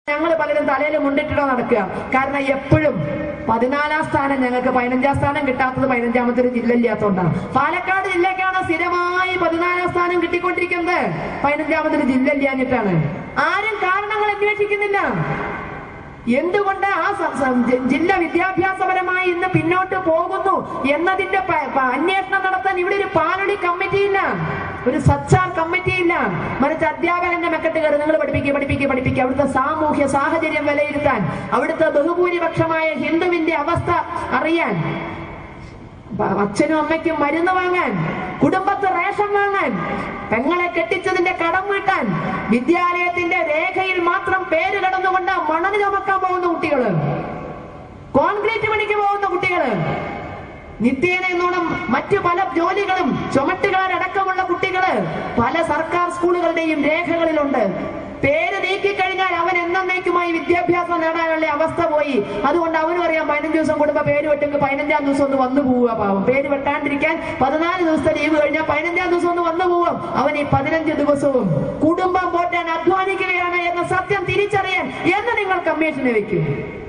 ഞങ്ങൾ പലരും തലയിൽ മുണ്ടിട്ടിടോ നടക്കുക കാരണം എപ്പോഴും പതിനാലാം സ്ഥാനം ഞങ്ങൾക്ക് പതിനഞ്ചാം സ്ഥാനം കിട്ടാത്തത് പതിനഞ്ചാമത്തെ ഒരു ജില്ല ഇല്ലാത്തതുകൊണ്ടാണ് പാലക്കാട് ജില്ലക്കാണ് സ്ഥിരമായി പതിനാലാം സ്ഥാനം കിട്ടിക്കൊണ്ടിരിക്കുന്നത് പതിനഞ്ചാമത്തെ ഒരു ജില്ല ഇല്ലാഞ്ഞിട്ടാണ് ആരും കാരണങ്ങൾ അന്വേഷിക്കുന്നില്ല എന്തുകൊണ്ട് ആ സ- സ- ജി- ജില്ല വിദ്യാഭ്യാസപരമായി ഇന്ന് പിന്നോട്ട് പോകുന്നു എന്നതിന്റെ പ- പ- അന്വേഷണം നടത്താൻ ഇവിടെ ഒരു പാലടി കമ്മിറ്റി ഇല്ല ഒരു സച്ചാർ കമ്മിറ്റി ഇല്ല മറിച്ച് അധ്യാപകന്റെ മെക്കെട്ട് കയറി നിങ്ങൾ പഠിപ്പിക്കുക പഠിപ്പിക്കുക പഠിപ്പിക്കുക അവിടുത്തെ സാമൂഹ്യ സാഹചര്യം വിലയിരുത്താൻ അവിടുത്തെ ബഹുഭൂരിപക്ഷമായ ഹിന്ദുവിന്റെ അവസ്ഥ അറിയാൻ പ- അച്ഛനും അമ്മയ്ക്കും മരുന്ന് വാങ്ങാൻ കുടുംബത്ത് റേഷൻ വാങ്ങാൻ പെങ്ങളെ കെട്ടിച്ചതിന്റെ കടം വീട്ടാൻ വിദ്യാലയത്തിന്റെ രേഖയിൽ മാത്രം പേര് കടന്നുകൊണ്ട് മണൽ ചുമക്കാൻ പോകുന്ന കുട്ടികള് കോൺക്രീറ്റ് പണിക്ക് പോകുന്ന കുട്ടികള് നിത്യേന എന്നോണം മറ്റു പല ജോലികളും ചുമട്ടുകാരടക്കമുള്ള കുട്ടികള് പല സർക്കാർ സ്കൂളുകളുടെയും രേഖകളിലുണ്ട് പേര് നീക്കിക്കഴിഞ്ഞാൽ അവൻ എന്നേക്കുമായി വിദ്യാഭ്യാസം നേടാനുള്ള അവസ്ഥ പോയി അതുകൊണ്ട് അവനും അറിയാം പതിനഞ്ച് ദിവസം കൂടുമ്പോ പേര് വെട്ടെങ്കിൽ പതിനഞ്ചാം ദിവസം ഒന്ന് വന്നു പോവുക പാവം പേര് വെട്ടാണ്ടിരിക്കാൻ പതിനാല് ദിവസത്തെ ലീവ് കഴിഞ്ഞാൽ പതിനഞ്ചാം ദിവസം ഒന്ന് വന്നു പോവും അവൻ ഈ പതിനഞ്ച് ദിവസവും കുടുംബം പോറ്റാൻ അധ്വാനിക്കുകയാണ് എന്ന സത്യം തിരിച്ചറിയാൻ എന്ന് നിങ്ങൾ കമ്മീഷനെ വെക്കും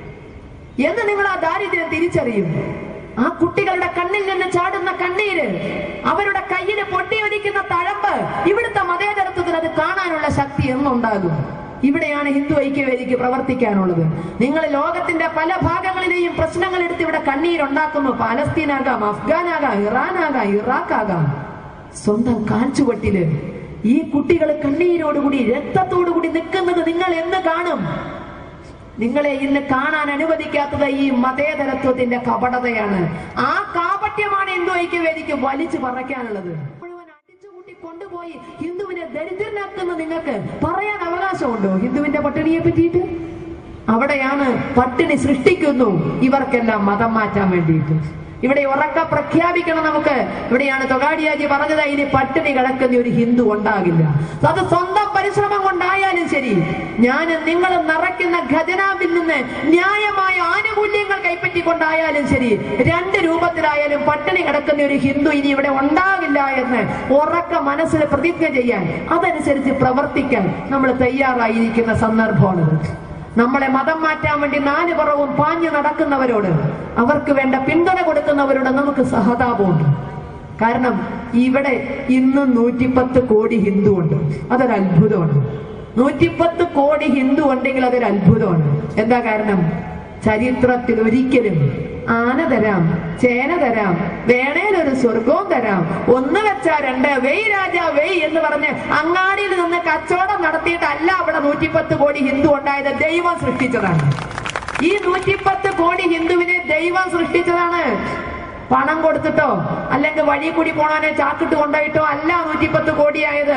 എന്ന് നിങ്ങൾ ആ ദാരിദ്ര്യം തിരിച്ചറിയും ആ കുട്ടികളുടെ കണ്ണിൽ നിന്ന് ചാടുന്ന കണ്ണീര് അവരുടെ കയ്യിൽ പൊട്ടിയൊലിക്കുന്ന തഴമ്പ് ഇവിടുത്തെ മതേതരത്വത്തിന് അത് കാണാനുള്ള ശക്തി എന്നുണ്ടാകും ഇവിടെയാണ് ഹിന്ദു ഐക്യവേദിക്ക് പ്രവർത്തിക്കാനുള്ളത് നിങ്ങൾ ലോകത്തിന്റെ പല ഭാഗങ്ങളിലെയും പ്രശ്നങ്ങൾ എടുത്ത് ഇവിടെ കണ്ണീരുണ്ടാക്കുന്നു പാലസ്തീനാകാം അഫ്ഗാനാകാം ഇറാനാകാം ഇറാഖാകാം സ്വന്തം കാൽച്ചുവട്ടില് ഈ കുട്ടികൾ കണ്ണീരോടുകൂടി രക്തത്തോടുകൂടി നിൽക്കുന്നത് നിങ്ങൾ എന്ന് കാണും നിങ്ങളെ ഇന്ന് കാണാൻ അനുവദിക്കാത്തത് ഈ മതേതരത്വത്തിന്റെ കപടതയാണ് ആ കാപട്യമാണ് ഹിന്ദു ഐക്യവേദിക്ക് വലിച്ചു പറയ്ക്കാനുള്ളത് മുഴുവൻ അടിച്ചുകൂട്ടി കൊണ്ടുപോയി ഹിന്ദുവിനെ ദരിദ്രനാക്കുന്ന നിങ്ങൾക്ക് പറയാൻ അവകാശമുണ്ടോ ഹിന്ദുവിന്റെ പട്ടിണിയെ പറ്റിയിട്ട് അവിടെയാണ് പട്ടിണി സൃഷ്ടിക്കുന്നു ഇവർക്കെല്ലാം മതം മാറ്റാൻ വേണ്ടിയിട്ട് ഇവിടെ ഉറക്ക പ്രഖ്യാപിക്കണം നമുക്ക് ഇവിടെയാണ് തൊഗാഡിയാജി പറഞ്ഞത് ഇനി പട്ടിണി കിടക്കുന്ന ഒരു ഹിന്ദു ഉണ്ടാകില്ല അത് സ്വന്തം പരിശ്രമം കൊണ്ടായാലും ശരി ഞാനും നിങ്ങളും നിറയ്ക്കുന്ന ഖജനാവിൽ നിന്ന് ന്യായമായ ആനുകൂല്യങ്ങൾ കൈപ്പറ്റിക്കൊണ്ടായാലും ശരി രണ്ട് രൂപത്തിലായാലും പട്ടിണി കിടക്കുന്ന ഒരു ഹിന്ദു ഇനി ഇവിടെ ഉണ്ടാകില്ല എന്ന് ഉറക്ക മനസ്സിൽ പ്രതിജ്ഞ ചെയ്യാൻ അതനുസരിച്ച് പ്രവർത്തിക്കാൻ നമ്മൾ തയ്യാറായിരിക്കുന്ന സന്ദർഭമാണിത് നമ്മളെ മതം മാറ്റാൻ വേണ്ടി നാല് പുറവും പാഞ്ഞു നടക്കുന്നവരോട് അവർക്ക് വേണ്ട പിന്തുണ കൊടുക്കുന്നവരോട് നമുക്ക് സഹതാപമുണ്ട് കാരണം ഇവിടെ ഇന്ന് നൂറ്റിപ്പത്ത് കോടി ഹിന്ദു ഉണ്ട് അതൊരു അത്ഭുതമാണ് നൂറ്റിപ്പത്ത് കോടി ഹിന്ദു ഉണ്ടെങ്കിൽ അതൊരു അത്ഭുതമാണ് എന്താ കാരണം ചരിത്രത്തിൽ ഒരിക്കലും ആന തരാം ചേന തരാം വേണേലൊരു സ്വർഗവും തരാം ഒന്ന് വെച്ചാ രണ്ട് വെയ് രാജ വെയ് എന്ന് പറഞ്ഞ് അങ്ങാടിയിൽ നിന്ന് കച്ചവടം നടത്തിയിട്ടല്ല അവിടെ നൂറ്റിപ്പത്ത് കോടി ഹിന്ദു ഉണ്ടായത് ദൈവം സൃഷ്ടിച്ചതാണ് ഈ നൂറ്റിപ്പത്ത് കോടി ഹിന്ദുവിനെ ദൈവം സൃഷ്ടിച്ചതാണ് പണം കൊടുത്തിട്ടോ അല്ലെങ്കിൽ വഴി കൂടി പോണാനെ ചാക്കിട്ട് കൊണ്ടുപോയിട്ടോ അല്ല നൂറ്റിപ്പത്ത് കോടിയായത്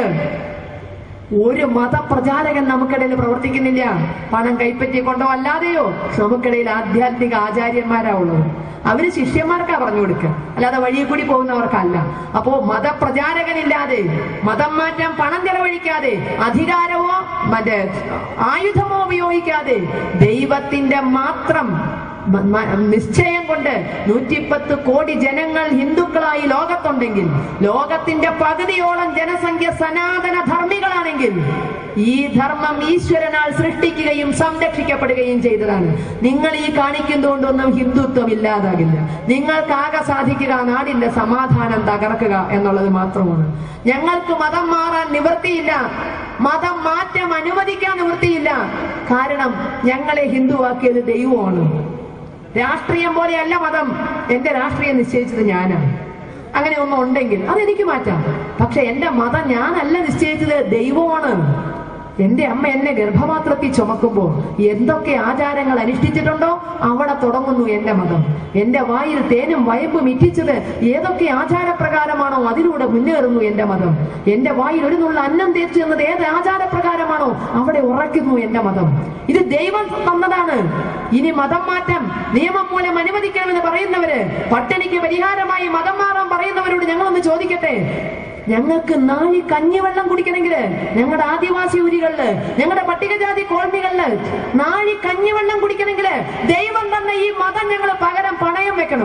ഒരു മതപ്രചാരകൻ നമുക്കിടയിൽ പ്രവർത്തിക്കുന്നില്ല പണം കൈപ്പറ്റിക്കൊണ്ടോ അല്ലാതെയോ നമുക്കിടയിൽ ആധ്യാത്മിക ആചാര്യന്മാരാ ഉള്ളത് അവര് ശിഷ്യന്മാർക്കാ പറഞ്ഞു കൊടുക്കുക അല്ലാതെ വഴിയിൽ കൂടി പോകുന്നവർക്കല്ല അപ്പോ മതപ്രചാരകനില്ലാതെ മതം മാറ്റാൻ പണം ചെലവഴിക്കാതെ അധികാരമോ മറ്റേ ആയുധമോ ഉപയോഗിക്കാതെ ദൈവത്തിന്റെ മാത്രം മ- മ- നിശ്ചയം കൊണ്ട് നൂറ്റിപ്പത്ത് കോടി ജനങ്ങൾ ഹിന്ദുക്കളായി ലോകത്തുണ്ടെങ്കിൽ ലോകത്തിന്റെ പകുതിയോളം ജനസംഖ്യ സനാതന ധർമ്മികളാണെങ്കിൽ ഈ ധർമ്മം ഈശ്വരനാൽ സൃഷ്ടിക്കുകയും സംരക്ഷിക്കപ്പെടുകയും ചെയ്തതാണ് നിങ്ങൾ ഈ കാണിക്കുന്നതുകൊണ്ടൊന്നും ഹിന്ദുത്വം ഇല്ലാതാകില്ല നിങ്ങൾക്കാകെ സാധിക്കുക നാടിന്റെ സമാധാനം തകർക്കുക എന്നുള്ളത് മാത്രമാണ് ഞങ്ങൾക്ക് മതം മാറാൻ നിവൃത്തിയില്ല മതം മാറ്റം അനുവദിക്കാൻ നിവൃത്തിയില്ല കാരണം ഞങ്ങളെ ഹിന്ദുവാക്കിയത് ദൈവമാണ് രാഷ്ട്രീയം പോലെയല്ല മതം എന്റെ രാഷ്ട്രീയം നിശ്ചയിച്ചത് ഞാനാണ് അങ്ങനെ ഒന്നും ഉണ്ടെങ്കിൽ അതെനിക്ക് മാറ്റാം പക്ഷെ എന്റെ മതം ഞാനല്ല നിശ്ചയിച്ചത് ദൈവമാണ് എന്റെ അമ്മ എന്നെ ഗർഭപാത്രത്തിൽ ചുമക്കുമ്പോൾ എന്തൊക്കെ ആചാരങ്ങൾ അനുഷ്ഠിച്ചിട്ടുണ്ടോ അവിടെ തുടങ്ങുന്നു എന്റെ മതം എന്റെ വായിൽ തേനും വയമ്പും ഇറ്റിച്ചത് ഏതൊക്കെ ആചാരപ്രകാരമാണോ അതിലൂടെ മുന്നേറുന്നു എന്റെ മതം എന്റെ വായിൽ ഒരു നുള്ള അന്നം തേച്ചു എന്നത് ഏത് ആചാരപ്രകാരമാണോ അവിടെ ഉറയ്ക്കുന്നു എന്റെ മതം ഇത് ദൈവം തന്നതാണ് ഇനി മതം മാറ്റം നിയമം മൂലം അനുവദിക്കണമെന്ന് പറയുന്നവര് പട്ടിണിക്ക് പരിഹാരമായി മതം മാറാൻ പറയുന്നവരോട് ഞങ്ങളൊന്ന് ചോദിക്കട്ടെ ഞങ്ങൾക്ക് നാഴി കഞ്ഞിവെള്ളം കുടിക്കണമെങ്കിൽ ഞങ്ങളുടെ ആദിവാസി ഊരികളില് ഞങ്ങളുടെ പട്ടികജാതി കോളനികളില് നാഴി കഞ്ഞിവെള്ളം കുടിക്കണമെങ്കിൽ ദൈവം തന്നെ ഈ മതം ഞങ്ങൾ പകരം പണയം വെക്കണോ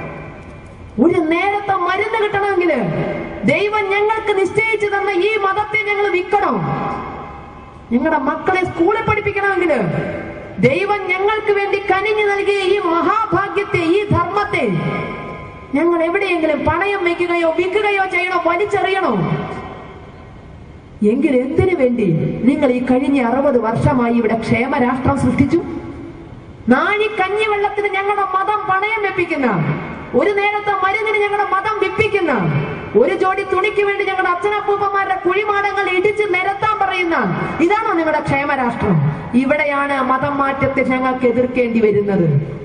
ഒരു നേരത്തെ മരുന്ന് കിട്ടണമെങ്കിൽ ദൈവം ഞങ്ങൾക്ക് നിശ്ചയിച്ചു തന്ന ഈ മതത്തെ ഞങ്ങൾ വിൽക്കണോ നിങ്ങളുടെ മക്കളെ സ്കൂളിൽ പഠിപ്പിക്കണമെങ്കിൽ ദൈവം ഞങ്ങൾക്ക് വേണ്ടി കനിഞ്ഞു നൽകിയ ഈ മഹാഭാഗ്യത്തെ ഈ ധർമ്മത്തെ ഞങ്ങൾ എവിടെയെങ്കിലും പണയം വയ്ക്കുകയോ വിൽക്കുകയോ ചെയ്യണോ വലിച്ചെറിയണോ എങ്കിൽ എന്തിനു വേണ്ടി നിങ്ങൾ ഈ കഴിഞ്ഞ അറുപത് വർഷമായി ഇവിടെ ക്ഷേമരാഷ്ട്രം സൃഷ്ടിച്ചു നാഴി കഞ്ഞിവെള്ളത്തിന് ഞങ്ങളുടെ മതം പണയം വെപ്പിക്കുന്ന ഒരു നേരത്തെ മരുന്നിന് ഞങ്ങളുടെ മതം വിപ്പിക്കുന്ന ഒരു ജോഡി തുണിക്ക് വേണ്ടി ഞങ്ങളുടെ അച്ഛനപ്പൂപ്പന്മാരുടെ കുഴിമാടങ്ങൾ ഇടിച്ച് നിരത്താൻ പറയുന്ന ഇതാണോ നിങ്ങളുടെ ക്ഷേമരാഷ്ട്രം ഇവിടെയാണ് മതം മാറ്റത്തെ ഞങ്ങൾക്ക് എതിർക്കേണ്ടി വരുന്നത്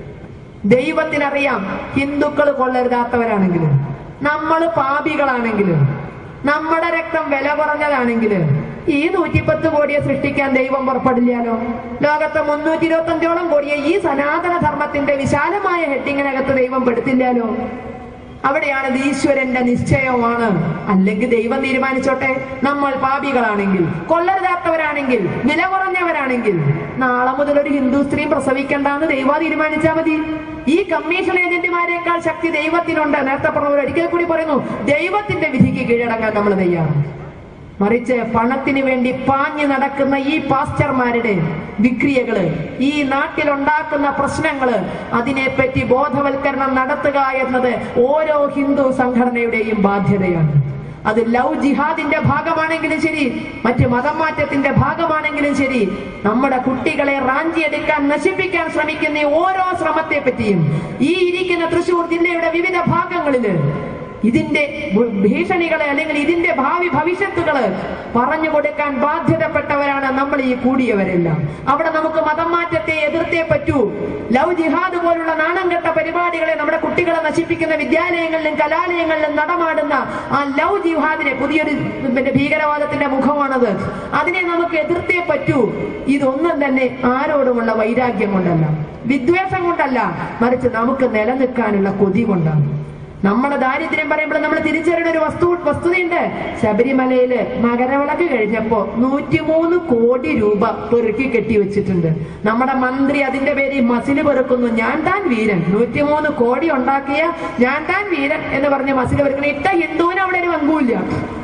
ദൈവത്തിനറിയാം ഹിന്ദുക്കൾ കൊള്ളരുതാത്തവരാണെങ്കിലും നമ്മൾ പാപികളാണെങ്കിലും നമ്മുടെ രക്തം വില കുറഞ്ഞതാണെങ്കിലും ഈ നൂറ്റിപ്പത്ത് കോടിയെ സൃഷ്ടിക്കാൻ ദൈവം പുറപ്പെടില്ലാലോ ലോകത്തെ മുന്നൂറ്റി ഇരുപത്തി അഞ്ചോളം കോടിയെ ഈ സനാതന ധർമ്മത്തിന്റെ വിശാലമായ ഹെഡിങ്ങിനകത്ത് ദൈവം പെടുത്തില്ലാലോ അവിടെയാണ് ഇത് ഈശ്വരന്റെ നിശ്ചയമാണ് അല്ലെങ്കിൽ ദൈവം തീരുമാനിച്ചോട്ടെ നമ്മൾ പാപികളാണെങ്കിൽ കൊള്ളരുതാത്തവരാണെങ്കിൽ വില കുറഞ്ഞവരാണെങ്കിൽ നാളെ മുതൽ ഒരു ഹിന്ദു സ്ത്രീ പ്രസവിക്കണ്ടെന്ന് ദൈവം തീരുമാനിച്ചാൽ മതി ഈ കമ്മീഷൻ ഏജന്റുമാരെക്കാൾ ശക്തി ദൈവത്തിനുണ്ട് നേരത്തെ പറഞ്ഞവർ ഒരിക്കൽ കൂടി പറയുന്നു ദൈവത്തിന്റെ വിധിക്ക് കീഴടങ്ങാൻ നമ്മൾ തയ്യാറാണ് മറിച്ച് പണത്തിന് വേണ്ടി പാഞ്ഞു നടക്കുന്ന ഈ പാസ്റ്റർമാരുടെ വിക്രിയകള് ഈ നാട്ടിൽ ഉണ്ടാക്കുന്ന പ്രശ്നങ്ങള് അതിനെപ്പറ്റി ബോധവൽക്കരണം നടത്തുക എന്നത് ഓരോ ഹിന്ദു സംഘടനയുടെയും ബാധ്യതയാണ് അത് ലവ് ജിഹാദിന്റെ ഭാഗമാണെങ്കിലും ശരി മറ്റ് മതം മാറ്റത്തിന്റെ ഭാഗമാണെങ്കിലും ശരി നമ്മുടെ കുട്ടികളെ റാഞ്ചിയെടുക്കാൻ നശിപ്പിക്കാൻ ശ്രമിക്കുന്ന ഈ ഓരോ ശ്രമത്തെ പറ്റിയും ഈ ഇരിക്കുന്ന തൃശൂർ ജില്ലയുടെ വിവിധ ഭാഗങ്ങളില് ഇതിന്റെ ഭ- ഭീഷണികളെ അല്ലെങ്കിൽ ഇതിന്റെ ഭാവി ഭവിഷ്യത്തുകള് പറഞ്ഞു കൊടുക്കാൻ ബാധ്യതപ്പെട്ടവരാണ് നമ്മൾ ഈ കൂടിയവരെല്ലാം അവിടെ നമുക്ക് മതം മാറ്റത്തെ എതിർത്തേ പറ്റൂ ലവ് ജിഹാദ് പോലുള്ള നാണം കെട്ട പരിപാടികളെ നമ്മുടെ കുട്ടികളെ നശിപ്പിക്കുന്ന വിദ്യാലയങ്ങളിലും കലാലയങ്ങളിലും നടമാടുന്ന ആ ലവ് ജിഹാദിനെ പുതിയൊരു പിന്നെ ഭീകരവാദത്തിന്റെ മുഖമാണത് അതിനെ നമുക്ക് എതിർത്തേ പറ്റൂ ഇതൊന്നും തന്നെ ആരോടുമുള്ള വൈരാഗ്യം കൊണ്ടല്ല വിദ്വേഷം കൊണ്ടല്ല മറിച്ച് നമുക്ക് നിലനിൽക്കാനുള്ള കൊതി കൊണ്ടാണ് നമ്മുടെ ദാരിദ്ര്യം പറയുമ്പോൾ നമ്മൾ തിരിച്ചറിയുന്ന ഒരു വസ്തു വസ്തുതയുണ്ട് ശബരിമലയില് മകരവിളക്ക് കഴിഞ്ഞപ്പോ നൂറ്റിമൂന്ന് കോടി രൂപ പെറുക്കി കെട്ടി വെച്ചിട്ടുണ്ട് നമ്മുടെ മന്ത്രി അതിന്റെ പേര് മസില് പെറുക്കുന്നു ഞാൻ താൻ വീരൻ നൂറ്റിമൂന്ന് കോടി ഉണ്ടാക്കിയ ഞാൻ താൻ വീരൻ എന്ന് പറഞ്ഞ മസില് പെറുക്കണം ഇട്ട ഹിന്ദുവിന് അവിടെ ഒരു പങ്കുമില്ല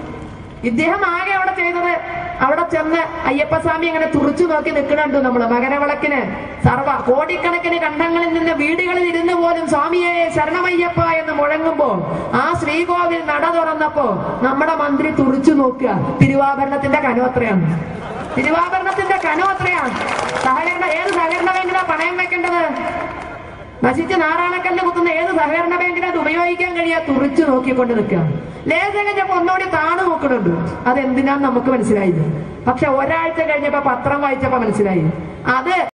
ഇദ്ദേഹം ആകെ അവിടെ ചെയ്തത് അവിടെ ചെന്ന് അയ്യപ്പസ്വാമി അങ്ങനെ തുറച്ചു നോക്കി നിൽക്കണുണ്ട് നമ്മള് മകരവിളക്കിന് സർവ കോടിക്കണക്കിന് കണ്ടങ്ങളിൽ നിന്ന് വീടുകളിൽ ഇരുന്ന് പോലും സ്വാമിയെ ശരണമയ്യപ്പ എന്ന് മുഴങ്ങുമ്പോ ആ ശ്രീകോവിൽ നട തുറന്നപ്പോ നമ്മുടെ മന്ത്രി തുറിച്ചു നോക്കുക തിരുവാഭരണത്തിന്റെ കനം എത്രയാണ് തിരുവാഭരണത്തിന്റെ കനം എത്രയാണ് സഹകരണ ഏത് സഹകരണ ബാങ്കിലാ പണയം വെക്കേണ്ടത് നശിച്ച് നാറാണക്കല്ല് കുത്തുന്ന ഏത് സഹകരണ ബാങ്കിനും അത് ഉപയോഗിക്കാൻ കഴിയാ തുറിച്ചു നോക്കിക്കൊണ്ട് നിൽക്കുക ലേഖനം കഴിഞ്ഞപ്പോ ഒന്നുകൂടി താണു നോക്കുന്നുണ്ട് അതെന്തിനാന്ന് നമുക്ക് മനസ്സിലായില്ല പക്ഷെ ഒരാഴ്ച കഴിഞ്ഞപ്പോ പത്രം വായിച്ചപ്പോ മനസ്സിലായി അത്